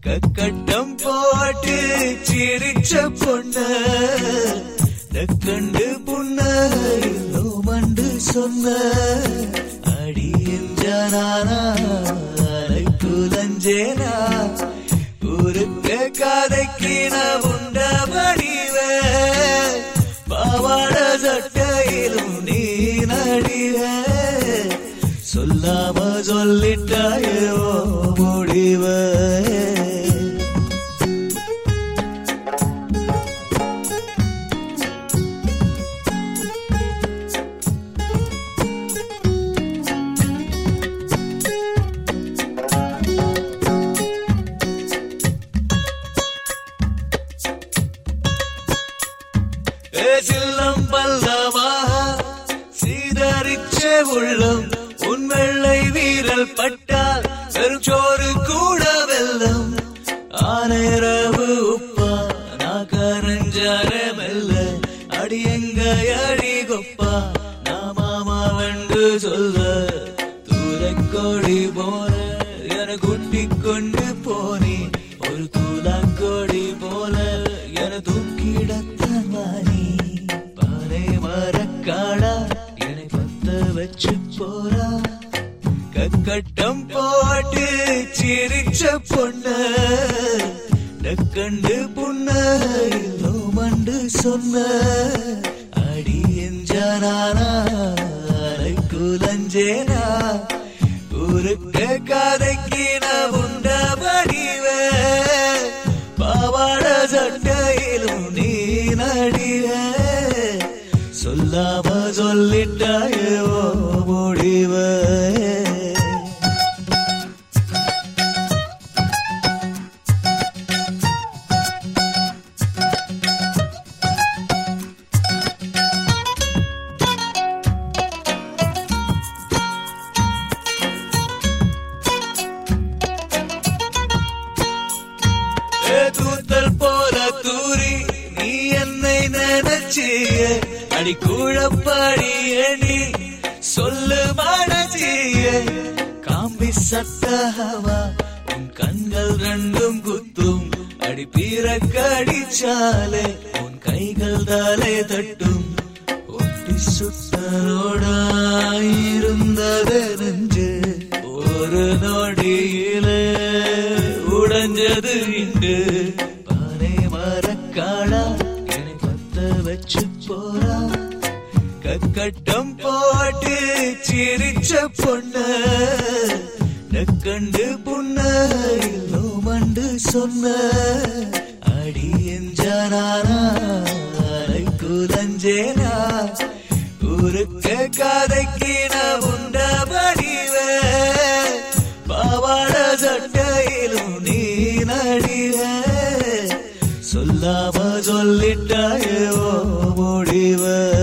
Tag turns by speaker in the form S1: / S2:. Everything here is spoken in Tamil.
S1: கக்கட்டம் போட்டு சிரிச்ச பொண்ண கண்டு புண்ண மண்டு சொன்ன அடி என்றானா குலஞ்சேனா ஊருக்கு கதைக்கு நான் உண்ட வடிவ பாவாட சட்டையிலும் நீ நடிவ சொல்லாம சொல்லிட்டாயோ முடிவ சில்லம் பல்லவா சீதரிச்ச உள்ளம் உன் வெள்ளை வீரல் பட்டால் பெருச்சோறு கூட வெல்லம் ஆனரவு உப்பா நான் கரஞ்சார மெல்ல அடி எங்க அடி கொப்பா நான் மாமா வென்று சொல்ல தூரக்கோடி போற என கூட்டி கொண்டு போனே ஒரு தூலாக்கோடி போல என தூக்கிடத்தான் வாணி பானை மரக்காடா என்னை பத்த வச்சு போறா கக்கட்டம் போட்டு சிரிச்ச பொண்ண நக்கண்டு புண்ண இல்லோ மண்டு சொன்ன அடி எஞ்சானா குலஞ்சேனா ஊருக்கு கதைக்கு நான் உண்ட வடிவ பாவாட சட்டையிலும் நீ நடிவ சொல்லாம சொல்லிட்டாயோ முடிவ ஏ தூத்தல் போல தூரி நீ என்னை நினைச்சிய அடி கூழப்பாடிய நீ சொல்லு மனசிய காம்பி சத்தவா உன் கண்கள் ரெண்டும் குத்தும் அடி பீர கடிச்சாலே உன் கைகள் தாலே தட்டும் ஒட்டி சுத்தரோடாயிருந்தது நெஞ்சு ஒரு நொடியிலே உடைஞ்சது இண்டு பானை மரக்காடா என்னை பத்த வச்சு போறா கக்கட்டம் போட்டு சிரிச்ச பொண்ண நக்கண்டு புண்ண இல்லோ மண்டு சொன்ன அடி எஞ்சானா குலஞ்சேனா ஊருக்கு கதைக்கு நான் உண்ட வடிவ பாவாட சட்டையிலும் நீ நடிவ சொல்லாம சொல்லிட்டாயோ முடிவ